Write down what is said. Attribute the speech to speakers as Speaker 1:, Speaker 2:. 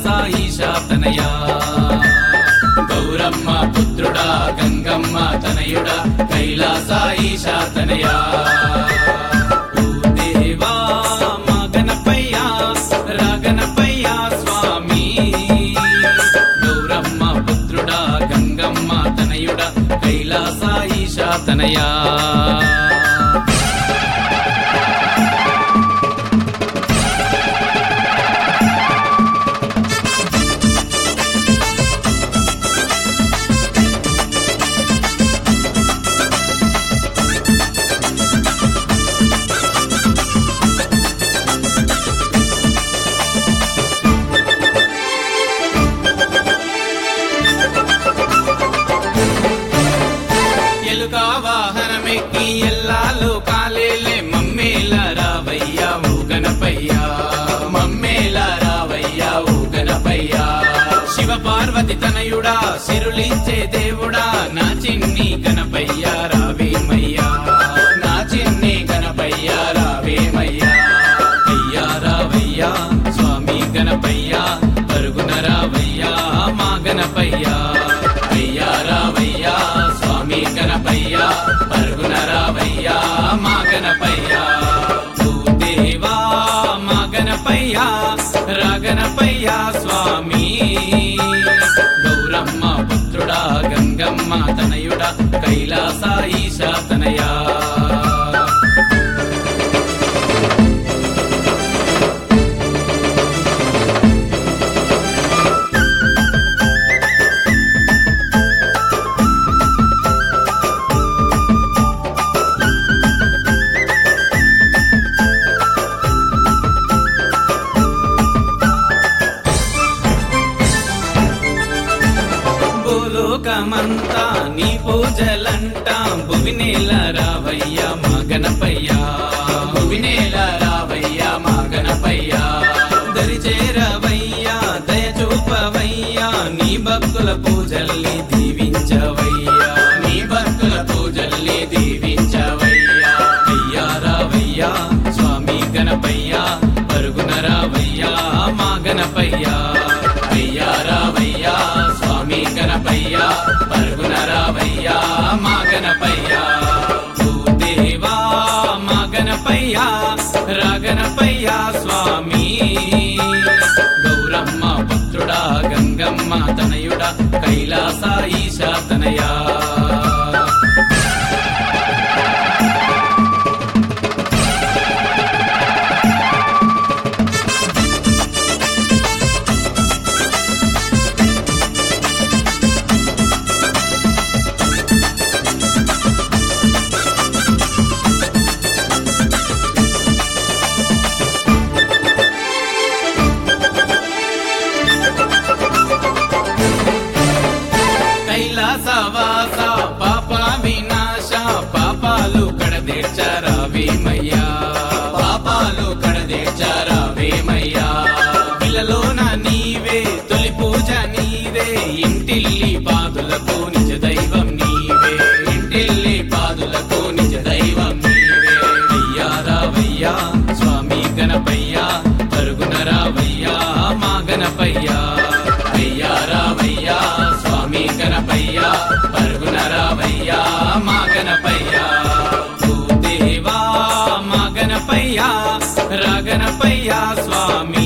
Speaker 1: కైలాస ఈశాతనయా గౌరమ్మ పుత్రుడా గంగమ్మ తనయుడా కైలాస ఈశాతనయా ఓ దేవా మా గణపయ్య రాగణపయ్య స్వామి గౌరమ్మ పుత్రుడా గంగమ్మ తనయుడా కైలాస ఈశాతనయా ఎలుక వాహనమెక్కి ఎల్లాలు కాలేలే మమ్మేల రావయ్యా ఓ గణపయ్యా మమ్మేల రావయ్యా ఓ గణపయ్యా శివ పార్వతి తనయుడా సిరులిచ్చే దేవుడా నా చిన్ని గణపయ్యా రావేమయ్యా నా చిన్ని గణపయ్యా రావేమయ్యా అయ్యా రావయ్యా స్వామి గణపయ్యా పరుగున రావయ్యా మా గణపయ్యా అయ్యా రావయ్యా స్వామి గణపయ్యా పరుగున రావయ్యా మా గణపయ్యా ఓ దేవా మా గణపయ్యా రాగణపయ్యా స్వామి గౌరమ్మ పుత్రుడా గంగమ్మ తనయుడా కైలాస ఈశా తనయా భూలోకమంతా నీ పూజలంట భువినేల రావయ్యా మా గణపయ్యా భువినేల రావయ్యా మా గణపయ్యా దరి చేరవయ్యా దయ చూపవయ్యా నీ భక్తుల పూజల్ని దీవించవయ్యా నీ భక్తుల పూజల్ని దీవించవయ్యా అయ్యా రావయ్యా స్వామి గణపయ్యా పరుగున రావయ్యా మా గణపయ్యా అయ్యా రావయ్యా స్వామి గణపయ్యా పరుగున రావయ్యా మా గణపయ్యా ఓ దేవా మా గణపయ్యా రాగణపయ్యా స్వామి గౌరమ్మ పుత్రుడా గంగమ్మ తనయుడా కైలాస ఈశా తనయా కైలాసవాస పాప వినాశ పాపాలు కడదేర్చారా వేమయ్యా పాపాలు కడదేర్చారా వేమయ్యా పిల్లలోన నీవే తొలి పూజ నీవే ఇంటిల్లి పాదులకు నిజ దైవం నీవే ఇంటిల్లి పాదులకు నిజ దైవం నీవే అయ్యా రావయ్యా స్వామి గణపయ్యా పరుగున రావయ్యా మా గణపయ్యా అయ్యా రావయ్యా స్వామి గణపయ్యా పరుగున రావయ్యా మా గణపయ్యా ఓ దేవా మా గణపయ్యా రాగణపయ్యా స్వామి